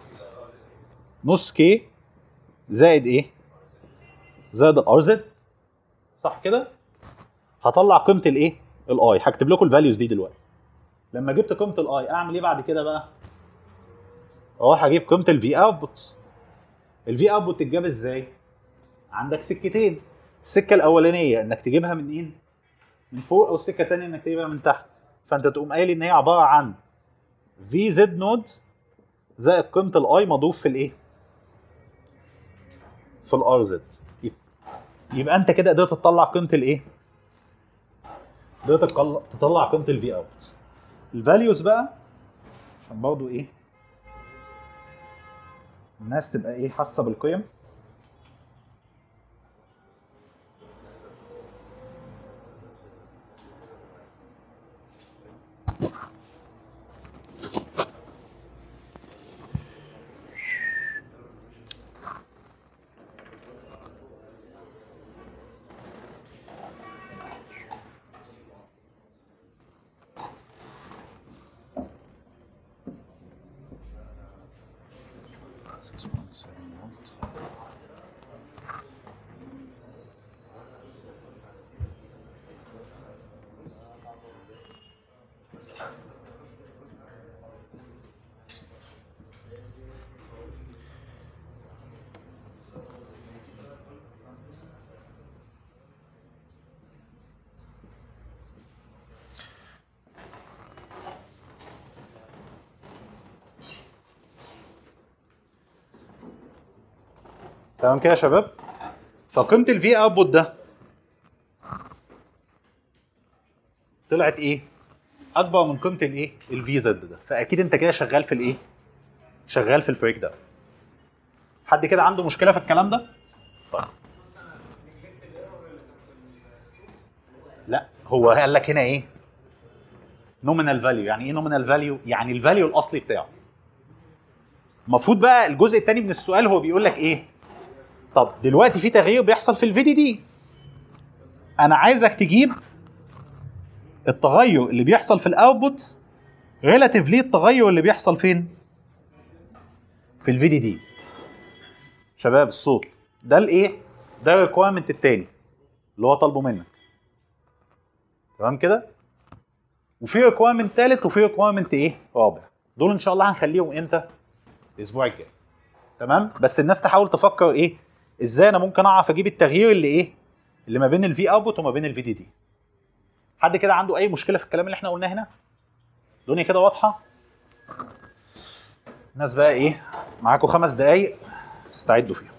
نص كي زائد ايه؟ زائد الار زد صح كده؟ هطلع قيمه الايه؟ الاي هكتب لكم الفاليوز دي دلوقتي لما جبت قيمه الاي اعمل ايه بعد كده بقى؟ اروح اجيب قيمه الفي اوتبوت الفي اوتبوت تتجاب ازاي؟ عندك سكتين السكه الاولانيه انك تجيبها منين؟ من فوق والسكه الثانيه انك تجيبها من تحت فانت تقوم قايل ان هي عباره عن في زد نود زائد قيمه الاي مضروب في الايه؟ في الار زد يبقى انت كده قدرت تطلع قيمه الايه؟ قدرت تقل- تطلع قيمه الفي اوت الفاليوز بقى عشان برضو ايه الناس تبقى ايه حاسه بالقيم تمام كده يا شباب فقيمه الفي اوتبوت ده طلعت ايه اكبر من قيمه الايه الفي زد ده فاكيد انت كده شغال في الايه شغال في البريك داون حد كده عنده مشكله في الكلام ده طيب لا هو قال لك هنا ايه نومينال فاليو يعني ايه نومينال فاليو يعني الفاليو الاصلي بتاعه المفروض بقى الجزء الثاني من السؤال هو بيقول لك ايه طب دلوقتي في تغيير بيحصل في الفي دي دي انا عايزك تجيب التغير اللي بيحصل في الاوتبوت ريلاتيف ليه التغير اللي بيحصل فين في الفي دي دي شباب الصوت ده الايه ده الريكويرمنت التاني اللي هو طالبه منك تمام كده وفي ريكويرمنت تالت وفي ريكويرمنت ايه رابع دول ان شاء الله هنخليهم امتى الاسبوع الجاي تمام بس الناس تحاول تفكر ايه ازاي انا ممكن اعرف اجيب التغيير اللي ايه اللي ما بين الفي اوتبوت وما بين الفي دي دي حد كده عنده اي مشكله في الكلام اللي احنا قلناه هنا الدنيا كده واضحه الناس بقى ايه معاكم خمس دقايق استعدوا فيهم